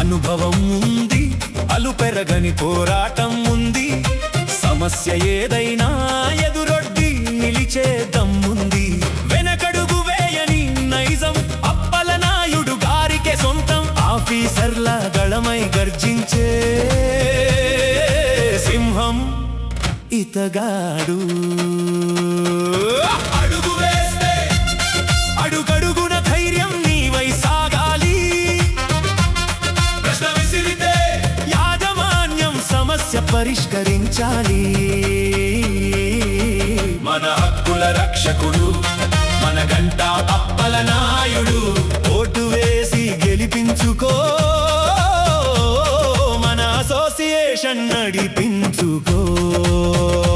అనుభవం ఉంది అలు పెరగని పోరాటం ఉంది సమస్య ఏదైనా ఎదురొడ్డి నిలిచే దమ్ముంది వెనకడుగు వేయని నైజం అప్పల నాయుడు గారికే సొంతం ఆఫీసర్ల గళమై గర్జించే సింహం ఇతగాడు అడుగు వేస్తే అడుగడుగున ధైర్యం నీవై సాగాలి ప్రశ్న విసిరితే యాజమాన్యం సమస్య పరిష్కరించాలి మన హక్కుల రక్షకుడు మన గంట అప్పల నాయుడు ఓటు వేసి గెలిపించుకో మన అసోసియేషన్ నడిపించుకో